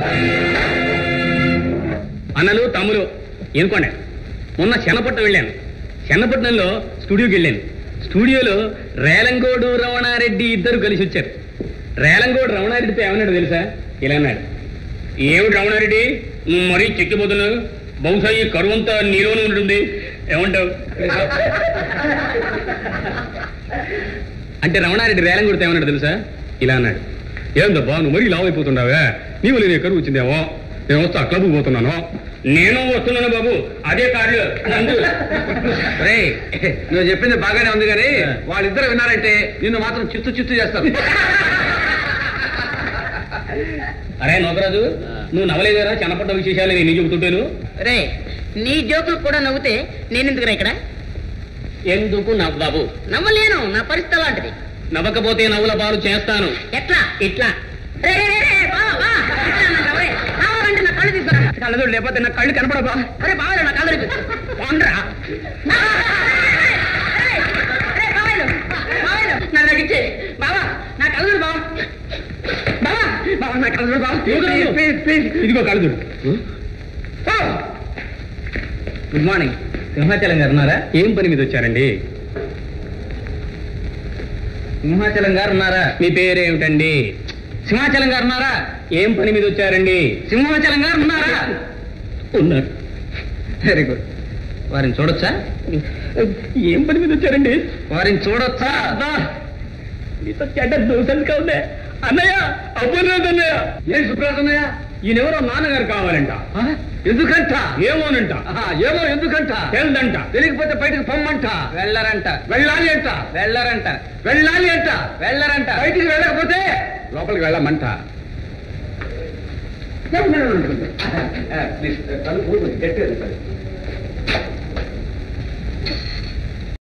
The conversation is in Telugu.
అన్నలు తమ్ములు ఎనుకోండి మొన్న చెన్నపట్నం వెళ్ళాను చెన్నపట్నంలో స్టూడియోకి వెళ్ళాను స్టూడియోలో రేలంగోడు రమణారెడ్డి ఇద్దరు కలిసి వచ్చారు రేలంగోడు రమణారెడ్డితో ఏమన్నాడు తెలుసా ఇలా అన్నాడు ఏమిటి రమణారెడ్డి నువ్వు మరీ చెక్కిపోతున్నావు బహుశా ఈ కరువు అంతా నీలోనే ఉంటుంది ఏమంటావు అంటే రమణారెడ్డి రేలంగోడితో ఏమన్నాడు తెలుసా ఇలా అన్నాడు ఏందబ్బా నువ్వు మరీ లావు అయిపోతుండవే నీవు నేను కరువు వచ్చిందేమో నేను వస్తా క్లబ్ పోతున్నాను నేను వస్తున్నాను బాబు అదే కార్లు నందు రే నువ్వు చెప్పింది బాగానే ఉంది కానీ వాళ్ళిద్దరు విన్నారంటే నిన్ను మాత్రం చిత్తు చిత్తు చేస్తారు అరే నోకరాజు నువ్వు నవ్వలేదారా చిన్నపట్ట విశేషాలు నేను చెబుతుంటాను రే నీ జోకులు కూడా నవ్వుతే నేనెందుకురా ఇక్కడ ఎందుకు నవ్వవు నవ్వలేను నా పరిస్థితి అలాంటిది నవ్వకపోతే నవ్వుల పాలు చేస్తాను ఎట్లా ఇట్లా రే, రే, రే, రే, బా, బా. ఇట్లా అన్నాడు, రే. కావాలంటే నా కళ్ళు తీసుకురా కళ్ళదు లేకపోతే నా కళ్ళు కనపడబా అరే బావలే నా కళ్ళు తీసుకో. పోండ్రా. రే, రే, బావాలు, బావాలు, నా దగ్గర ఇచ్చే. బావా నా కళ్ళు చూడు బావా బావా బావా నా కళ్ళు చూడు బావా ప్లీజ్, ప్లీజ్, ప్లీజ్. ఇదిగో కళ్ళు గుడ్ మార్నింగ్ సింహాచలం గారు ఉన్నారా ఏం పని మీద వచ్చారండి సింహాచలం గారు ఉన్నారా మీ పేరేమిటండి సింహాచలం గారు ఉన్నారా ఏం పని మీద వచ్చారండి సింహాచలం గారు ఉన్నారా ఉన్నారు వెరీ గుడ్ వారిని చూడొచ్చా ఏం పని మీద వచ్చారండి వారిని చూడొచ్చా మీతో చెడ్డ దూసంగా ఉందే అన్నయ్య అబ్బులేదు అన్నయ్య ఏం సుప్రాసన్నయ్య ఈయనెవరో నాన్నగారు కావాలంట ఎందుకంట ఏమోనంట ఆహా, ఏమో ఎందుకంట తెలదంట తెలియకపోతే బయటకు పొమ్మంట వెళ్ళరంట వెళ్ళాలి అంట వెళ్ళరంట వెళ్ళాలి అంట వెళ్ళరంట బయటికి వెళ్ళకపోతే లోపలికి వెళ్ళమంట ప్లీజ్, తలుపు గట్టిగా తీసుకోండి.